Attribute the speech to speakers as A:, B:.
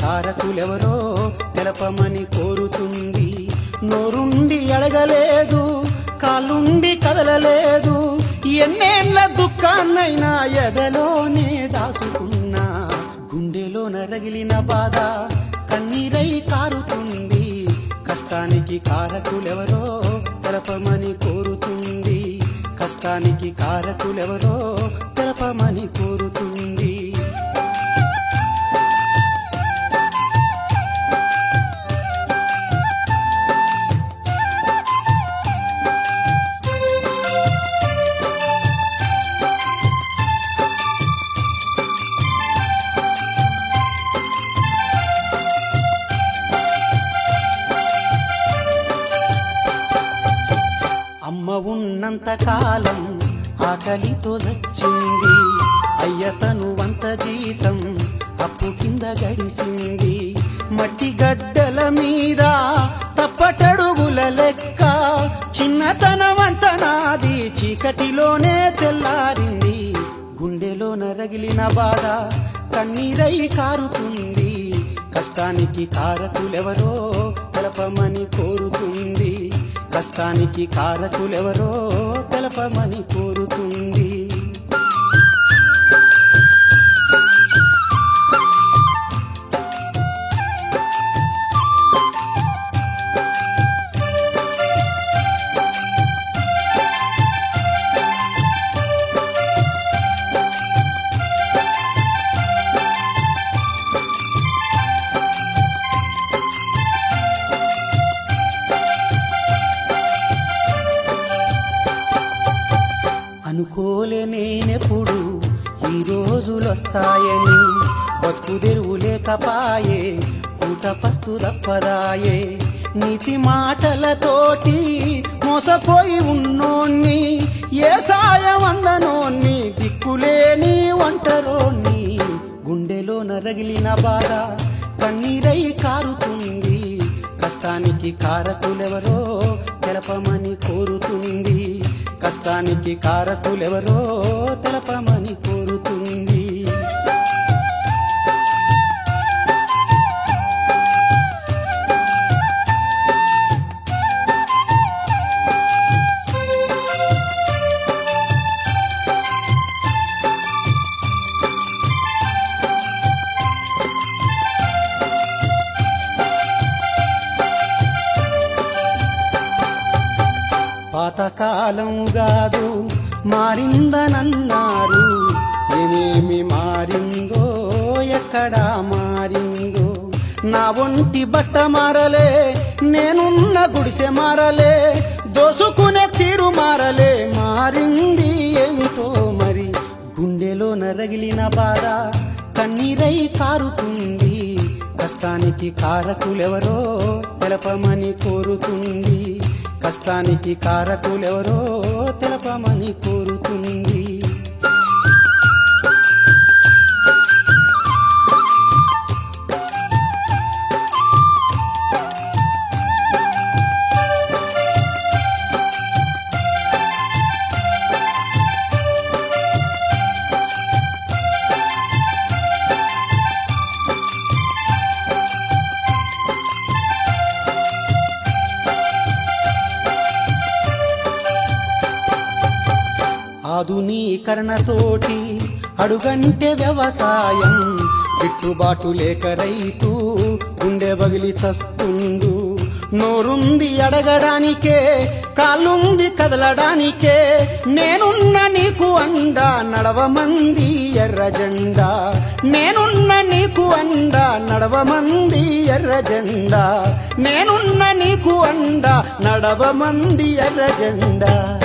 A: కారకులెవరో తెలపమని కోరుతుంది నోరుండి అడగలేదు కాలుండి కదలలేదు ఎన్నేళ్ల దుఃఖాన్నైనా ఎదలోనే దాచుకున్నా గుండెలో నరగిలిన బాధ కన్నీరై కారుతుంది కష్టానికి కారకులెవరో తెలపమని కోరుతుంది కష్టానికి కారకులెవరో తెలపమని కోరుతుంది అమ్మ ఉన్నంత కాలం ఆకలితో చచ్చింది అయ్యతను వంత జీతం అప్పు కింద గడిసింది మట్టి గడ్డల మీద తప్పటడుగుల లెక్క చిన్నతనమంత నాది చీకటిలోనే తెల్లారింది గుండెలో నరగిలిన బాధ కన్నీరై కారుతుంది కష్టానికి కారకులెవరో తెలపమని కోరుతుంది కష్టానికి కారకులెవరో తెలపమని కోరుతుంది అనుకోలే నేనెప్పుడు ఈ రోజులొస్తాయని బతుకు తెరువు లేకపాయే పూట పస్తు తప్పదాయే నీతి మాటలతోటి మోసపోయి ఉన్నోన్ని ఏ సాయం అందనోన్ని దిక్కులేని ఒంటరోన్ని గుండెలో నరగిలిన బాధ కన్నీరై కారుతుంది కష్టానికి కారకులెవరో తెలపమని కోరుతుంది కష్టానికి కారకులెవరో తెలపమని కోరుతుంది పాతకాలం కాదు మారిందనన్నారు ఏమేమి మారిందో ఎక్కడా మారిందో నా ఒంటి బట్ట మారలే నేనున్న గుడిసె మారలే దోసుకునే తీరు మారలే మారింది ఏమిటో మరి గుండెలో నరగిలిన బాధ కన్నీరై కారుతుంది కష్టానికి కారకులెవరో తెలపమని కోరుతుంది కష్టానికి కారకులెవరో తెలపమని కోరుతుంది ఆధునీకరణతోటి అడుగంటే వ్యవసాయం గిట్టుబాటు లేక రైతు గుండె బగిలి చస్తుండు నోరుంది అడగడానికే కాళ్ళుంది కదలడానికే నేనున్న నీకు అండ నడవమంది ఎర్ర జెండా నేనున్న నీకు అండ నడవమంది ఎర్ర జెండా నేనున్న నీకు అండ నడవమంది ఎర్ర జెండా